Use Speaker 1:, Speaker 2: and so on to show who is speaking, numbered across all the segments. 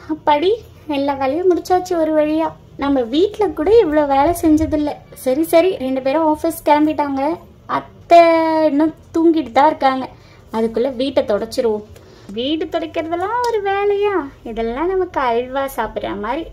Speaker 1: அப்படி எல்லா வேலையும் முடிச்சாச்சு ஒரு வழியா நம்ம வீட்டில் கூட இவ்வளோ வேலை செஞ்சதில்ல சரி சரி ரெண்டு பேரும் ஆஃபீஸ் கிளம்பிட்டாங்க அத்தை இன்னும் தூங்கிட்டு தான் இருக்காங்க அதுக்குள்ள வீட்டை தொடச்சிருவோம் வீடு துடைக்கிறதெல்லாம் ஒரு வேலையா இதெல்லாம் நமக்கு அல்வா சாப்பிட்ற மாதிரி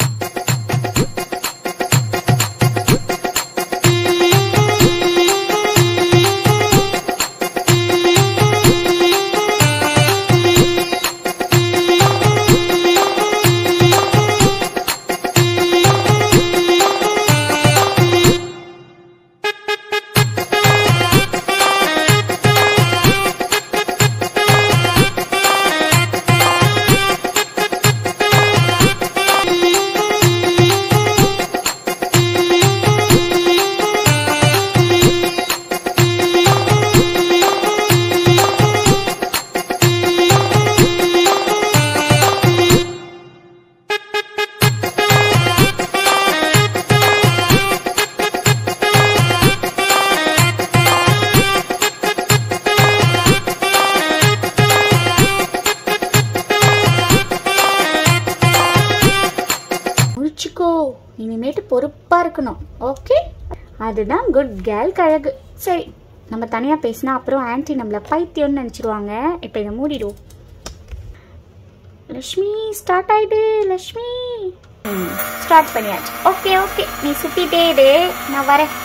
Speaker 1: முடிச்சுக்கோ இனிமேட்டு பொறுப்பா இருக்கணும் ஓகே அதுதான் குட் கேர்ள் கழகு சரி நம்ம தனியா பேசினா அப்புறம் ஆன்ட்டி நம்மள பைத்தியம்னு நினச்சிருவாங்க இப்போ இதை மூடிடுவோம் லக்ஷ்மி ஸ்டார்ட் ஆயிடு லக்ஷ்மி ஸ்டார்ட் பண்ணியாச்சு ஓகே ஓகே நீ சுத்திட்டே இரு நான் வரேன்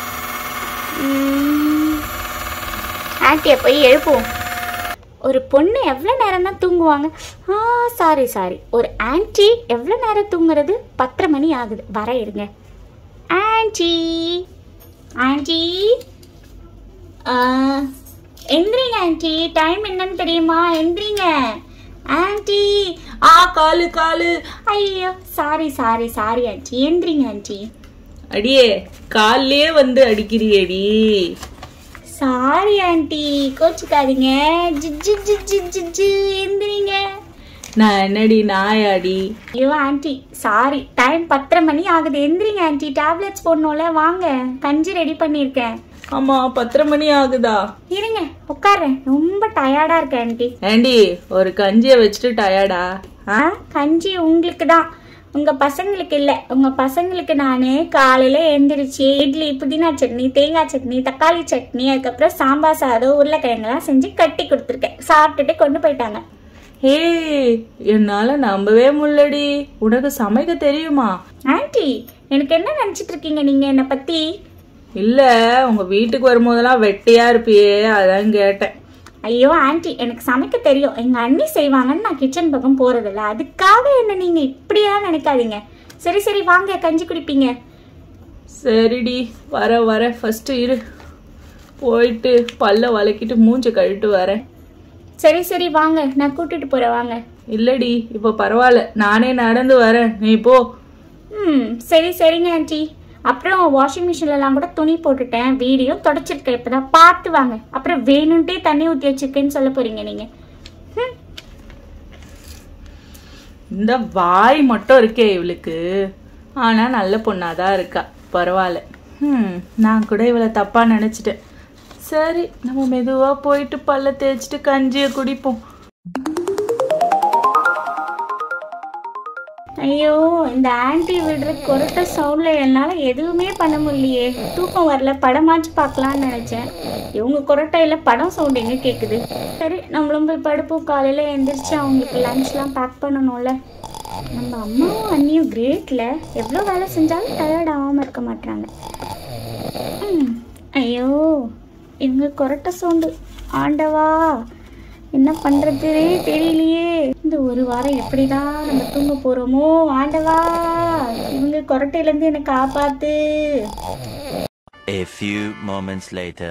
Speaker 1: ஆன்ட்டியை போய் எழுப்புவோம் ஒரு பொண்ணு எவ்வளோ நேரம் தான் தூங்குவாங்க ஆ சாரி சாரி ஒரு ஆன்ட்டி எவ்வளோ நேரம் தூங்குறது பத்தரை மணி ஆகுது வர இருங்க ஆன்ட்டி ஆன்ட்டி ஆ, எந்திரிங்க ஆன்ட்டி டைம் என்னன்னு தெரியுமா எந்திரிங்க ஆன்ட்டி
Speaker 2: ஆ காலு காலு
Speaker 1: ஐயோ சாரி சாரி சாரி ஆன்ட்டி எந்திரிங்க ஆன்ட்டி
Speaker 2: அடியே கால்லயே வந்து அடிக்கிறியேடி
Speaker 1: சாரி ஆன்ட்டி கோச்சுக்காதீங்க ஜிஜ்ஜு ஜிஜ்ஜு ஜிஜ்ஜு எந்திரிங்க
Speaker 2: நான் என்னடி நாயாடி
Speaker 1: ஐயோ ஆன்ட்டி சாரி டைம் பத்தரை மணி ஆகுது எந்திரிங்க ஆன்ட்டி டேப்லெட்ஸ் போடணும்ல வாங்க கஞ்சி ரெடி பண்ணியிருக்கேன்
Speaker 2: ஆமா பத்தரை மணி ஆகுதா
Speaker 1: இருங்க உட்கார்றேன் ரொம்ப டயர்டா இருக்கேன் ஆன்ட்டி
Speaker 2: ஏண்டி ஒரு கஞ்சிய வச்சுட்டு டயர்டா
Speaker 1: ஆ கஞ்சி உங்களுக்கு தான் உங்க பசங்களுக்கு இல்ல உங்க பசங்களுக்கு நானு காலையில எந்திரிச்சு இட்லி புதினா சட்னி தேங்காய் சட்னி தக்காளி சட்னி அதுக்கப்புறம் சாம்பார் சாதம் உருளைக்கிழங்குலாம் செஞ்சு கட்டி கொடுத்துருக்கேன் சாப்பிட்டுட்டு கொண்டு போயிட்டாங்க
Speaker 2: ஹே என்னால நம்பவே முல்லடி உனக்கு சமைக்க தெரியுமா
Speaker 1: ஆன்ட்டி எனக்கு என்ன நினைச்சிட்டு இருக்கீங்க நீங்க என்னை பத்தி
Speaker 2: இல்ல உங்க வீட்டுக்கு வரும்போதெல்லாம் வெட்டியா இருப்பியே அதான் கேட்டேன்
Speaker 1: ஐயோ ஆன்ட்டி எனக்கு சமைக்க தெரியும் எங்க அண்ணி செய்வாங்கன்னு நான் கிச்சன் பக்கம் போறதில்ல அதுக்காக என்ன நீங்க இப்படியா நினைக்காதீங்க சரி சரி வாங்க கஞ்சி குடிப்பீங்க
Speaker 2: சரிடி வர வர ஃபர்ஸ்ட் இரு போயிட்டு பல்ல வளக்கிட்டு மூஞ்ச கழுவிட்டு வரேன்
Speaker 1: சரி சரி வாங்க நான் கூட்டிட்டு போறேன் வாங்க
Speaker 2: இல்லடி இப்போ பரவாயில்ல நானே நடந்து வரேன் நீ போ
Speaker 1: ம் சரி சரிங்க ஆன்ட்டி அப்புறம் வாஷிங் மிஷின்லலாம் கூட துணி போட்டுட்டேன் வீடியும் தொடச்சிருக்கேன் இப்பதான் பார்த்து வாங்க அப்புறம் வேணும்ட்டே தண்ணி ஊற்றி வச்சிருக்கேன்னு சொல்ல போறீங்க நீங்க ம்,
Speaker 2: இந்த வாய் மட்டும் இருக்கே இவளுக்கு ஆனா நல்ல பொண்ணாதான் இருக்கா பரவாயில்ல ம் நான் கூட இவளை தப்பா நினைச்சிட்டேன் சரி நம்ம மெதுவா போயிட்டு பல்ல தேய்ச்சிட்டு கஞ்சியை குடிப்போம்
Speaker 1: ஐயோ இந்த ஆன்ட்டி விடுற கொரட்ட சவுண்ட்ல என்னால எதுவுமே பண்ண முடியலையே தூக்கம் வரல படமாச்சு பார்க்கலாம்னு நினைச்சேன் இவங்க கொரட்டையில படம் சவுண்ட் எங்க கேக்குது சரி நம்மளும் போய் படுப்போம் காலையில எந்திரிச்சு அவங்களுக்கு லஞ்ச்லாம் பேக் பண்ணணும்ல நம்ம அம்மாவும் அண்ணியும் கிரேட்ல எவ்வளோ வேலை செஞ்சாலும் டயர்ட் ஆகாம இருக்க மாட்டாங்க ம், ஐயோ இவங்க கொரட்டை சவுண்டு ஆண்டவா என்ன பண்றதுனே தெரியலையே இந்த ஒரு வாரம் எப்படிதான் நம்ம தூங்க போறோமோ ஆண்டவா இவங்க கொரட்டையில இருந்து என்னை காப்பாத்து
Speaker 3: A few moments later.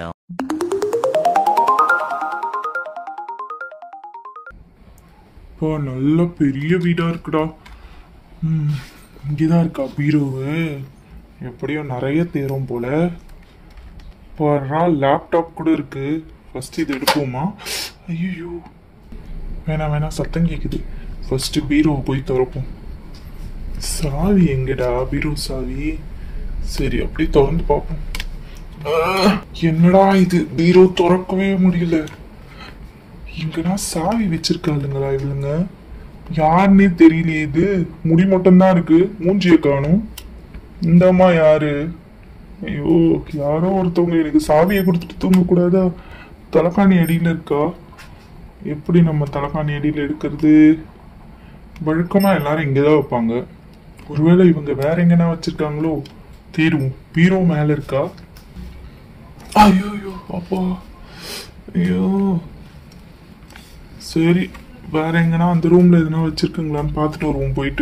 Speaker 4: அப்பா நல்ல பெரிய வீடா இருக்குடா ம் இங்கேதான் இருக்கா பீரோவு எப்படியோ நிறைய தேரும் போல பாருடா லேப்டாப் கூட இருக்கு ஃபர்ஸ்ட் இது எடுப்போமா ஐயோ வேணாம் வேணாம் சத்தம் கேக்குது ஃபர்ஸ்ட் பீரோவை போய் திறப்போம் சாவி எங்கடா பீரோ சாவி சரி அப்படியே திறந்து பார்ப்போம் ஆ, என்னடா இது பீரோ திறக்கவே முடியல இங்கனா சாவி வச்சிருக்காளுங்களா இவளுங்க யாருன்னே தெரியலையே இது முடி மட்டும்தான் இருக்கு மூஞ்சிய காணும் இந்த அம்மா யாரு ஐயோ யாரோ ஒருத்தவங்க எனக்கு சாவியை கொடுத்துட்டு தூங்க கூடாதா தலைக்காணி அடியில இருக்கா எப்படி நம்ம தலைக்காணி அடியில எடுக்கிறது வழக்கமா எல்லாரும் இங்கதான் வைப்பாங்க ஒருவேளை இவங்க வேற எங்கன்னா வச்சிருக்காங்களோ தேடுவோம் பீரோ மேல இருக்கா ஐயோ ஐயோ அப்பா ஐயோ சரி வேற எங்கன்னா அந்த ரூம்ல எதுனா வச்சிருக்குங்களான்னு பார்த்துட்டு வருவோம் போயிட்டு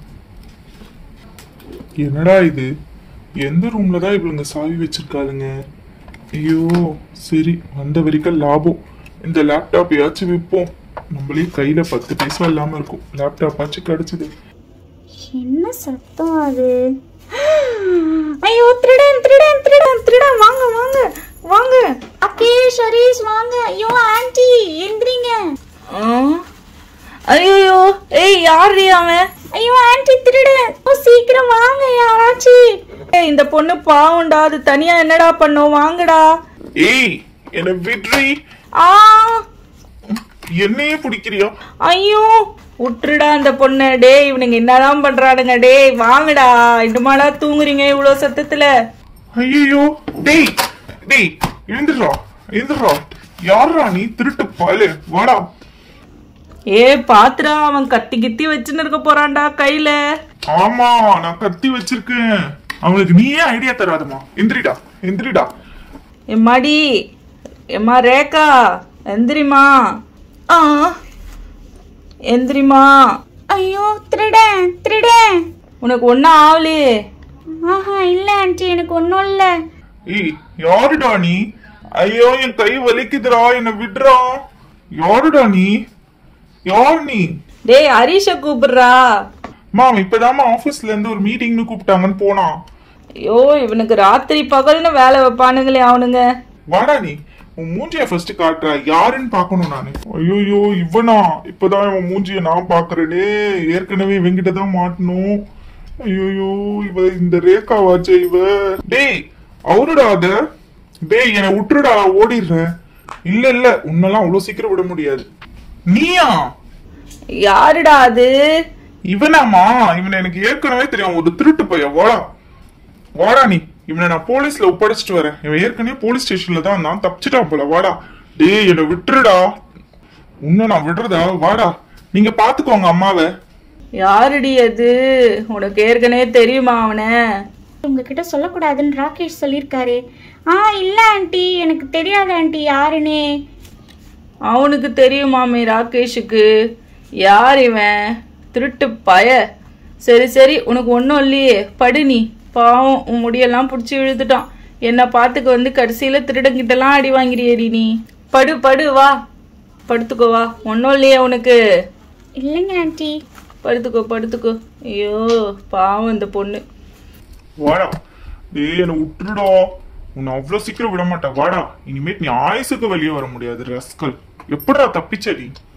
Speaker 4: என்னடா இது எந்த ரூம்ல தான் இவளுங்க சாவி வச்சிருக்காளுங்க ஐயோ சரி வந்த வரைக்கும் லாபம் இந்த லேப்டாப் யாச்சும் விற்போம் நம்மளே கையில பத்து பைசா இல்லாம இருக்கும் லேப்டாப் ஆச்சு கிடைச்சது
Speaker 1: என்ன சத்தம் அது ஐயோ திருடன் திருடன் திருடன் திருடன் வாங்க வாங்க வாங்க அக்கே ஷரீஷ் வாங்க ஐயோ ஆன்ட்டி எந்திரிங்க
Speaker 2: ஐயோ ஏய் யாரு அவன்
Speaker 1: ஐயோ ஆன்ட்டி திருடன் ஓ சீக்கிரம் வாங்க யாராச்சும்
Speaker 2: ஏய் இந்த பொண்ணு பாவம்டா அது தனியா என்னடா பண்ணும் வாங்கடா
Speaker 4: ஏய் என்ன விட்ரி
Speaker 2: ஆ
Speaker 4: என்னையே பிடிக்கிறியா
Speaker 2: ஐயோ விட்டுருடா அந்த பொண்ணு டேய் இவனுங்க என்னதான் பண்றானுங்க டேய் வாங்கடா இன்னுமாடா தூங்குறீங்க இவ்வளவு சத்தத்துல
Speaker 4: ஐயோ டேய் டேய் எழுந்துடுறா எழுந்துடுறா யாரா நீ திருட்டு பாலு வாடா
Speaker 2: ஏ பாத்துடா அவன் கத்தி கித்தி வச்சுன்னு இருக்க போறான்டா கையில
Speaker 4: ஆமா நான் கத்தி வச்சிருக்கேன் அவனுக்கு நீயே ஐடியா தராதமா எந்திரிடா எந்திரிடா
Speaker 2: எம்மாடி எம்மா ரேகா எந்திரிமா ஆ எந்திரிமா
Speaker 1: ஐயோ திருடன் திருடன்
Speaker 2: உனக்கு ஒன்றும் ஆகலையே
Speaker 1: ஆஹா இல்ல ஆன்ட்டி எனக்கு ஒன்றும் இல்ல
Speaker 4: ஏய் யாருடா நீ ஐயோ என் கை வலிக்குதுடா என்ன விடுறா யாருடா நீ யார் நீ
Speaker 2: டேய் ஹரிஷ கூப்பிடுறா
Speaker 4: மாம் இப்பதாம்மா ஆபீஸ்ல இருந்து ஒரு மீட்டிங்னு கூப்பிட்டாங்கன்னு போனான்
Speaker 2: ஐயோ இவனுக்கு ராத்திரி பகல்னு வேலை வைப்பானுங்களே அவனுங்க
Speaker 4: வாடா நீ உன் மூஞ்சிய ஃபர்ஸ்ட் காட்டுற யாருன்னு பார்க்கணும் நானு ஐயோ இவனா இப்பதான் இவன் மூஞ்சிய நான் பாக்குறேனே ஏற்கனவே இவங்கிட்ட தான் மாட்டணும் ஐயோ இவ இந்த ரேகா வாச்சே இவ டேய் அவருடா அத டேய் என்னை விட்டுருடா நான் ஓடிடுறேன் இல்ல இல்ல உன்னெல்லாம் அவ்வளவு சீக்கிரம் விட முடியாது நீயா
Speaker 2: யாருடா அது
Speaker 4: இவனாமா இவனை எனக்கு ஏற்கனவே தெரியும் ஒரு திருட்டு பையன் வாடா வாடா நீ இவனை நான் போலீஸ்ல ஒப்படைச்சிட்டு வரேன் இவன் ஏற்கனவே போலீஸ் ஸ்டேஷன்ல தான் நான் தப்பிச்சிட்டான் போல வாடா டேய் என்னை விட்டுருடா உன்னை நான் விடுறதா வாடா நீங்க பாத்துக்கோங்க அம்மாவை
Speaker 2: யாருடி அது உனக்கு ஏற்கனவே தெரியுமா அவனை
Speaker 1: உங்ககிட்ட சொல்லக்கூடாதுன்னு ராகேஷ் சொல்லியிருக்காரு ஆ இல்ல ஆன்ட்டி எனக்கு தெரியாது ஆன்ட்டி யாருன்னு
Speaker 2: அவனுக்கு தெரியுமாமே ராகேஷுக்கு யார் இவன் திருட்டு பய சரி சரி உனக்கு ஒன்றும் இல்லையே படு நீ பாவம் உன் முடியெல்லாம் பிடிச்சி இழுத்துட்டான் என்னை பார்த்துக்க வந்து கடைசியில் திருடங்கிட்டலாம் அடி வாங்கிறியேடி நீ படு படு வா படுத்துக்கோ வா ஒன்றும் இல்லையே உனக்கு
Speaker 1: இல்லைங்க ஆன்ட்டி
Speaker 2: படுத்துக்கோ படுத்துக்கோ ஐயோ பாவம் இந்த பொண்ணு
Speaker 4: வாடா டேய் என்னை விட்டுருடா உன்னை அவ்வளவு சீக்கிரம் விட மாட்டேன் வாடா இனிமேட் நீ ஆயுசுக்கு வெளியே வர முடியாது ரஸ்கல் எப்படிடா தப்பிச்சடி